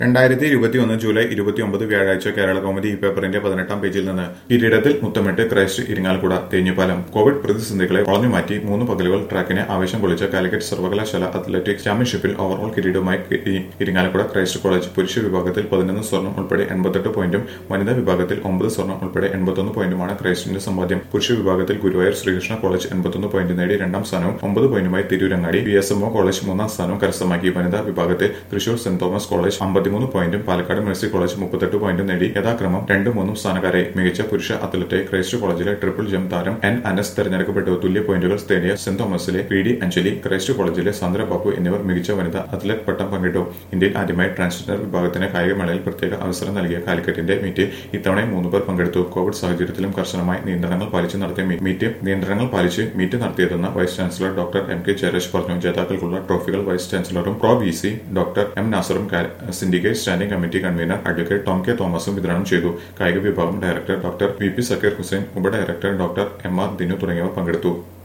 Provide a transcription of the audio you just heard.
രണ്ടായിരത്തി ഇരുപത്തിയൊന്ന് ജൂലൈ ഇരുപത്തിയൊമ്പത് വ്യാഴാഴ്ച കേരള കൗമുദി ഈ പേപ്പറിന്റെ പതിനെട്ടാം പേജിൽ നിന്ന് കിരീടത്തിൽ മുത്തമിട്ട് ക്രൈസ്റ്റ് ഇരിങ്ങാലക്കുട തേഞ്ഞുപാലം കോവിഡ് പ്രതിസന്ധികളെ വളഞ്ഞുമാറ്റി മൂന്ന് പകലുകൾ ട്രാക്കിനെ ആവേശം കൊള്ളിച്ച കാലിക്കറ്റ് സർവകലാശാല അത്ലറ്റിക്സ് ചാമ്പ്യൻഷിപ്പിൽ ഓവറോൾ കിരീടവുമായി ഇ- ഇരിങ്ങാലക്കുട ക്രൈസ്റ്റ് കോളേജ് പുരുഷ വിഭാഗത്തിൽ പതിനൊന്ന് സ്വർണം ഉൾപ്പെടെ എൺപത്തെട്ട് പോയിന്റും വനിതാ വിഭാഗത്തിൽ ഒമ്പത് സ്വർണം ഉൾപ്പെടെ എൺപത്തൊന്ന് പോയിന്റുമാണ് ക്രൈസ്റ്റിന്റെ സമ്പാദ്യം പുരുഷ വിഭാഗത്തിൽ ഗുരുവായൂർ ശ്രീകൃഷ്ണ കോളേജ് എൺപത്തൊന്ന് പോയിന്റ് നേടി രണ്ടാം സ്ഥാനവും ഒമ്പത് പോയിന്റുമായി Tirurangadi B S M O college മൂന്നാം സ്ഥാനവും കരസ്ഥമാക്കി വനിതാ വിഭാഗത്തിൽ തൃശൂർ സെന്റ് തോമസ് കോളേജ് അമ്പത്തിമൂന്ന് പോയിന്റും പാലക്കാട് മേഴ്സി കോളേജ് മുപ്പത്തെട്ട് പോയിന്റും നേടി യഥാക്രമം രണ്ടും മൂന്നും സ്ഥാനക്കാരെ മികച്ച പുരുഷ അത്ലറ്റായി ക്രൈസ്റ്റ് കോളേജിലെ ട്രിപ്പിൾ ജംപ് താരം എൻ അനസ് തെരഞ്ഞെടുക്കപ്പെട്ടു തുല്യ പോയിന്റുകൾ നേടിയ സെന്റ് തോമസിലെ പി ഡി അഞ്ജലി ക്രൈസ്റ്റ് കോളേജിലെ സാന്ദ്ര ബാബു എന്നിവർ മികച്ച വനിതാ അത്ലറ്റ് പട്ടം പങ്കിട്ടു ഇന്ത്യയിൽ ആദ്യമായി ട്രാൻസ്ജെൻഡർ വിഭാഗത്തിന് കായികമേളയിൽ പ്രത്യേക അവസരം നൽകിയ കാലിക്കറ്റിന്റെ മീറ്റിൽ ഇത്തവണയും മൂന്ന് പേർ പങ്കെടുത്തു കോവിഡ് സാഹചര്യത്തിലും കർശനമായി നിയന്ത്രണങ്ങൾ പാലിച്ച് നടത്തിയ മീ- മീറ്റ് നിയന്ത്രണങ്ങൾ പാലിച്ച് മീറ്റ് നടത്തിയതെന്ന് vice chancellor doctor M K Jayaraj പറഞ്ഞു ജേതാക്കൾക്കുള്ള ട്രോഫികൾ വൈസ് ചാൻസലറും pro V C doctor M നാസറും കാ- syndicate standing committee convener advocate Tom K തോമസും വിതരണം ചെയ്തു കായിക വിഭാഗം director doctor V P Zakir Hussain ഉപ director doctor M R Dinu തുടങ്ങിയവർ പങ്കെടുത്തു